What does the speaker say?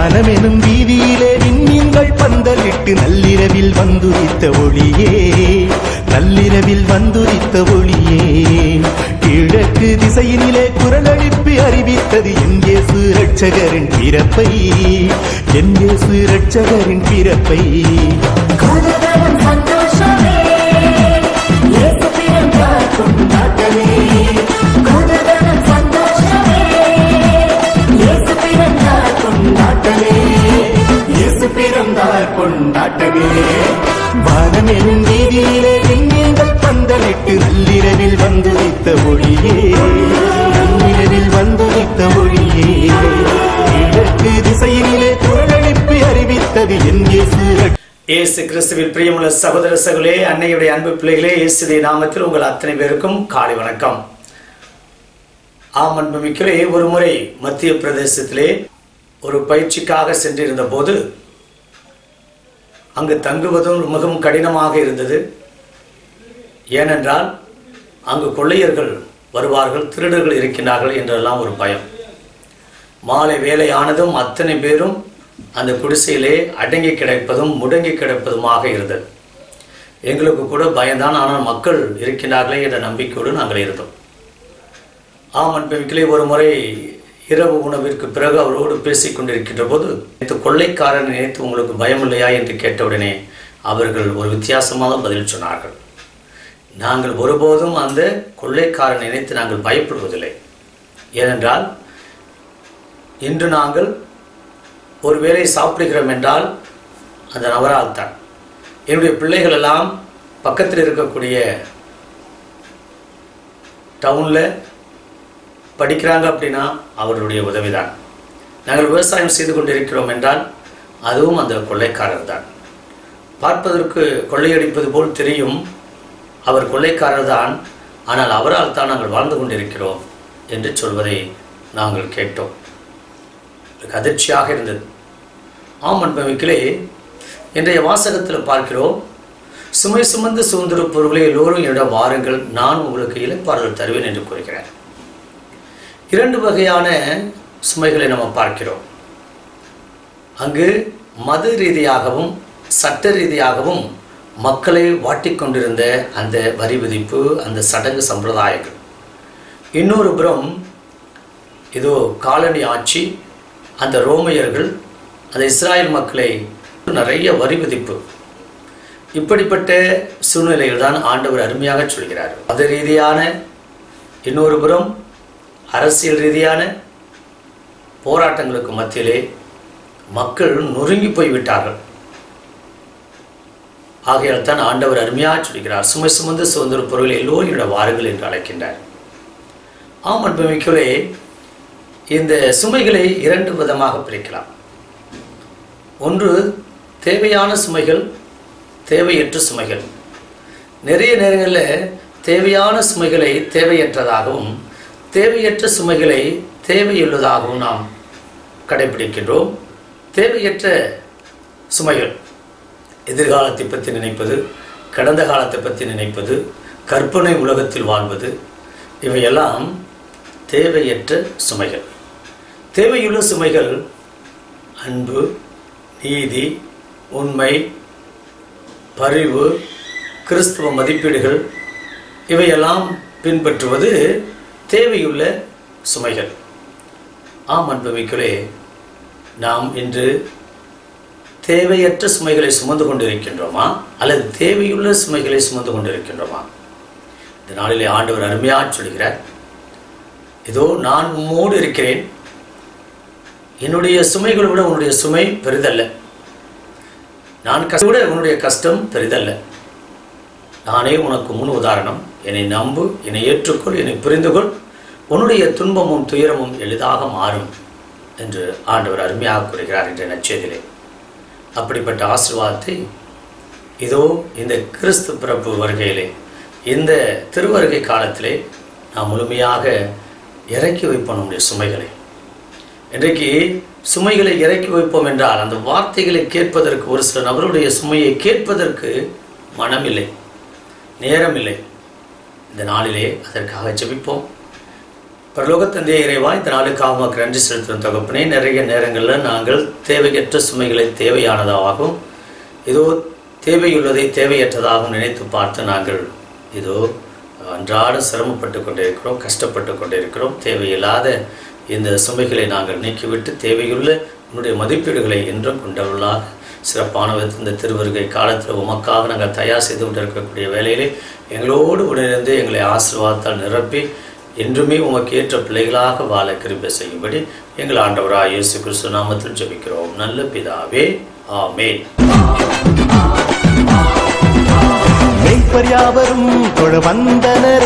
வானமெனும் வீதியிலே விண்மீன்கள் பந்தலிட்டு நள்ளிரவில் வந்துரித்த ஒளியே நள்ளிரவில் வந்துரித்த ஒளியே கிழக்கு திசையினிலே குரல் எழுப்பி அறிவித்தது என் இயேசு ரட்சகரின் பிறப்பை என் இயேசு ரட்சகரின் பிறப்பை குதூகலம் சந்தோஷமே இயேசு பிறந்தார் கொண்டாட்டமே குதூகலம் சந்தோஷமே இயேசு பிறந்தார் கொண்டாட்டமே இயேசு பிறந்தார் கொண்டாட்டமே வானமெனும் வீதியிலே விண்மீன்கள் பந்தலிட்டு நள்ளிரவில் வந்துரித்த ஒளியே நள்ளிரவில் வந்துரித்த ஒளியே கிழக்கு திசையினிலே குரலெழுப்பி அறிவித்தது என் இயேசு ரட்சகர். இயேசு கிறிஸ்துவில் பிரியமுள்ள சகோதர சகோதரே அன்னையுடைய அன்பு பிள்ளைகளே இயேசுடைய நாமத்தில் உங்கள் அத்தனை பேருக்கும் காலை வணக்கம் ஆம் அன்புமிக்கலே ஒரு முறை மத்திய பிரதேசத்திலே ஒரு பயிற்சிக்காக சென்றிருந்த போது அங்கு தங்குவதும் மிகவும் கடினமாக இருந்தது ஏனென்றால் அங்கு கொள்ளையர்கள் வருவார்கள் திருடர்கள் இருக்கின்றார்கள் என்றெல்லாம் ஒரு பயம் மாலை வேலை ஆனதும் அத்தனை பேரும் அந்த குடிசையிலே அடங்கி கிடப்பதும் முடங்கி கிடப்பதுமாக இருந்தது எங்களுக்கு கூட பயம்தான் ஆனால் மக்கள் இருக்கின்றார்களே என்ற நம்பிக்கையோடு நாங்கள் இருந்தோம் ஆம் அன்பமிக்கலே ஒரு முறை இரவு உணவிற்கு பிறகு அவரோடு பேசிக் கொண்டிருக்கின்ற போது நேற்று கொள்ளைக்காரன் நினைத்து உங்களுக்கு பயம் இல்லையா என்று கேட்டவுடனே அவர்கள் ஒரு வித்தியாசமாக பதில் சொன்னார்கள் நாங்கள் ஒருபோதும் அந்த கொள்ளைக்காரன் நினைத்து நாங்கள் பயப்படுவதில்லை ஏனென்றால் இன்று நாங்கள் ஒரு வேளை சாப்பிடுகிறோம் என்றால் அந்த நபரால் தான் என்னுடைய பிள்ளைகள் எல்லாம் பக்கத்தில் இருக்கக்கூடிய டவுனில் படிக்கிறாங்க அப்படின்னா அவர்களுடைய உதவிதான் நாங்கள் விவசாயம் செய்து கொண்டிருக்கிறோம் என்றால் அதுவும் அந்த கொள்ளைக்காரர் தான் பார்ப்பதற்கு கொள்ளையடிப்பது போல் தெரியும் அவர் கொள்ளைக்காரர் தான் ஆனால் அவரால் தான் நாங்கள் வாழ்ந்து கொண்டிருக்கிறோம் என்று சொல்வதை நாங்கள் கேட்டோம் எனக்கு அதிர்ச்சியாக இருந்தது ஆம் அன்பமிக்கலே இன்றைய வாசகத்தில் பார்க்கிறோம் சுமை சுமந்து சுதந்திரப்பொருளை எல்லோரும் என்னிடம் வாருங்கள் நான் உங்களுக்கு இலைப்பாறுதல் தருவேன் என்று கூறுகிறார் இரண்டு வகையான சுமைகளை நம்ம பார்க்கிறோம் அங்கு மத ரீதியாகவும் சட்ட ரீதியாகவும் மக்களை வாட்டிக்கொண்டிருந்த அந்த வரி விதிப்பு அந்த சடங்கு சம்பிரதாயங்கள் இன்னொரு புறம் இதோ காலனி ஆட்சி அந்த ரோமையர்கள் அந்த இஸ்ராயல் மக்களை நிறைய வரி விதிப்பு இப்படிப்பட்ட சூழ்நிலையில் தான் ஆண்டவர் அருமையாக சொல்கிறார் மத ரீதியான இன்னொரு புறம் அரசியல் ரீதியான போராட்டங்களுக்கு மத்தியிலே மக்கள் நொறுங்கி போய்விட்டார்கள் ஆகையால் தான் ஆண்டவர் அருமையாக சொல்கிறார் சுமை சுமந்து சுதந்திர பொருள் எல்லோரும் வாருங்கள் என்று அழைக்கின்றார் ஆம் அன்புமிக்கலே இந்த சுமைகளை இரண்டு விதமாக பிரிக்கலாம் ஒன்று தேவையான சுமைகள் தேவையற்ற சுமைகள் நிறைய நேரங்களில் தேவையான சுமைகளை தேவையற்றதாகவும் தேவையற்ற சுமைகளை தேவையுள்ளதாகவும் நாம் கடைபிடிக்கின்றோம் தேவையற்ற சுமைகள் எதிர்காலத்தை பற்றி நினைப்பது கடந்த காலத்தை பற்றி நினைப்பது கற்பனை உலகத்தில் வாழ்வது இவையெல்லாம் தேவையற்ற சுமைகள் தேவையுள்ள சுமைகள் அன்பு நீதி உண்மை பரிவு கிறிஸ்துவ மதிப்பீடுகள் இவையெல்லாம் பின்பற்றுவது தேவையுள்ள சுமைகள் ஆம் அன்புமிக்கலே நாம் இன்று தேவையற்ற சுமைகளை சுமந்து கொண்டிருக்கின்றோமா அல்லது தேவையுள்ள சுமைகளை சுமந்து கொண்டிருக்கின்றோமா இந்த நாளிலே ஆண்டவர் அருமையாக சொல்கிறார் இதோ நான் உம்மோடு இருக்கிறேன் என்னுடைய சுமைகளை விட உன்னுடைய சுமை பெரிதல்ல நான் கஷ்ட விட உன்னுடைய கஷ்டம் பெரிதல்ல நானே உனக்கு முன் உதாரணம் என்னை நம்பு என்னை ஏற்றுக்கொள் என்னை புரிந்துகொள் உன்னுடைய துன்பமும் துயரமும் எளிதாக மாறும் என்று ஆண்டவர் அருமையாக கூறுகிறார் என்ற நச்சேதிலே அப்படிப்பட்ட ஆசீர்வாதத்தை இதோ இந்த கிறிஸ்து பிறப்பு வருகையிலே இந்த திருவருகை காலத்திலே நாம் முழுமையாக இறக்கி வைப்போம் நம்முடைய சுமைகளை இன்றைக்கு சுமைகளை இறக்கி வைப்போம் என்றால் அந்த வார்த்தைகளை கேட்பதற்கு ஒரு சில நபருடைய சுமையை கேட்பதற்கு மனமில்லை நேரமில்லை இந்த நாளிலே அதற்காக ஜெபிப்போம் பரலோக தந்தைய இறைவா இந்த நாளுக்காக உமக்கு நன்றி செலுத்தும் தகப்பனே நிறைய நேரங்களில் நாங்கள் தேவையற்ற சுமைகளை தேவையானதாகவும் இதோ தேவையுள்ளதை தேவையற்றதாகவும் நினைத்து பார்த்து நாங்கள் இதோ அன்றாட சிரமப்பட்டு கொண்டிருக்கிறோம் கஷ்டப்பட்டு கொண்டிருக்கிறோம் தேவையில்லாத இந்த சுமைகளை நாங்கள் நீக்கிவிட்டு தேவையுள்ள உன்னுடைய மதிப்பீடுகளை என்றும் கொண்டவர்களாக சிறப்பான விதத்தில் இந்த திருவருகை காலத்தில் உமக்காக நாங்கள் தயார் செய்து கொண்டிருக்கக்கூடிய வேலையிலே எங்களோடு உடனிருந்து எங்களை ஆசீர்வாதத்தால் நிரப்பி என்றுமே உமக்கு ஏற்ற பிள்ளைகளாக வாழ கிருபை செய்யும்படி எங்கள் ஆண்டவராக இயேசு கிறிஸ்து நாமத்தில் ஜெபிக்கிறோம் நல்ல பிதாவே ஆமென் மெய்ப்பர் யாவரும் தொழ வந்தனர்